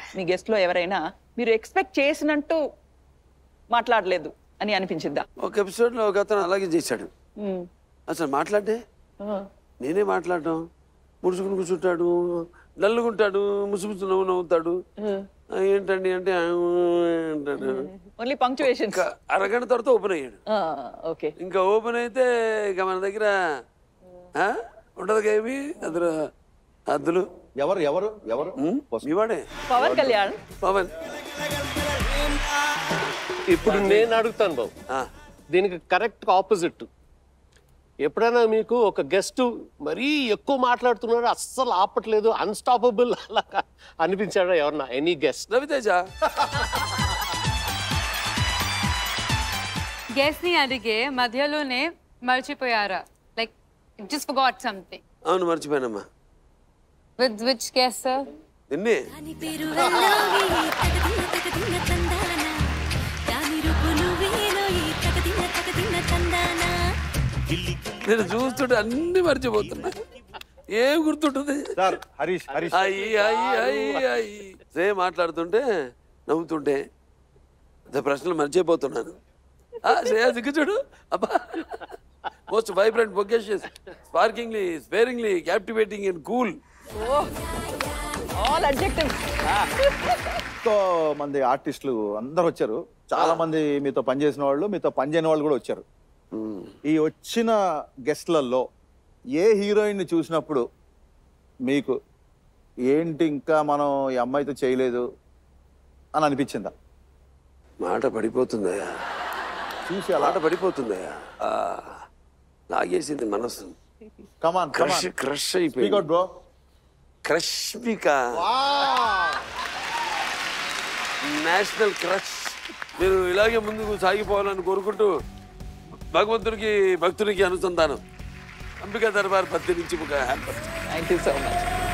మీ guest లో ఎవరైనా మీరు ఎక్స్పెక్ట్ చేసినట్టు మాట్లాడలేదు అని అనిపించిందా ఒక ఎపిసోడ్ లో ఒక అతను అలాగే చేశాడు మ్మ్. అసలు మాట్లాడే ఆ. నేనే మాట్లాడటం ముడుచుకుని కూర్చుంటాడు నల్లుగుంటాడు ముసుముసు నవ్వు నవ్వుతాడు ఆ, ఏంటండి అంటే "ఆ, అంటాడు ఓన్లీ పంక్చువేషన్ ఇంకా అరగంట తర్వాత ఓపెన్ అయ్యాడు ఓకే ఇంకా ఓపెన్ అయితే ఇక మన దగ్గర ఆ? ఉండదు ఏమి అద్దరు అద్దులు ఎవరు ఎవరు ఎవరు ఉమ్, మీ వాడే పవన్ కళ్యాణ్ పవన్ ఇప్పుడు నేను అడుగుతాను బాబు ఆ, దీనికి కరెక్ట్ ఆపోజిట్ ఎప్పుడైనా మీకు ఒక గెస్ట్ మరీ ఎక్కువ మాట్లాడుతున్నాడు అస్సలు ఆపట్లేదు అన్స్టాపబుల్ అలా అనిపించాడా ఎవరన్నా ఎనీ గెస్ట్ రవితేజ గెస్ ని అడిగే మధ్యలోనే మర్చిపోయారా లైక్ జస్ట్ ఫర్గాట్ సంథింగ్ అవును మర్చిపోయానమ్మా విత్ విచ్ గెస్ సార్ నిన్నే దాని పేరు వల్లోవి తగదిన్న తగదిన్న తందాన దాని రూపు నువ్వేనోయి తగదిన్న తగదిన్న తందాన నేను చూస్తుంటే అన్ని మర్చిపోతున్నా ఏం గుర్తుంటుంది సార్ హరీష్ హరీష్ అయ్యి అయ్యి అయ్యి అయ్యి సేమ్ మాట్లాడుతుంటే నవ్వుతుంటే అదే ప్రశ్నలు మర్చిపోతున్నాను ఆ, శ్రేయా దిక్కు చూడు అబ్బా most vibrant bodacious sparklingly sparingly captivating and cool all adjective ఎంతో మంది ఆర్టిస్టులు అందరు వచ్చారు చాలా మంది మీతో పనిచేసిన వాళ్ళు మీతో పనిచేయని వాళ్ళు కూడా వచ్చారు ఈ వచ్చిన గెస్ట్లలో ఏ హీరోయిన్ చూసినప్పుడు మీకు ఏంటి ఇంకా మనం ఈ అమ్మాయితో చేయలేదు అని అనిపించిందా మాట పడిపోతుందయ్యా చూసి అలా మాట పడిపోతుందయ్యా ఆ, లాగేసింది మనసు కమాన్ క్రష్ క్రష్ స్పీక్ అయిపోయింది అవుట్ బ్రో క్రష్మిక నేషనల్ క్రష్ మీరు ఇలాగే ముందుకు సాగిపోవాలని కోరుకుంటూ భగవంతునికి భక్తునికి అనుసంధానం అంబికా దర్బార్ పత్తి నుంచి ఒక hamper thank you so much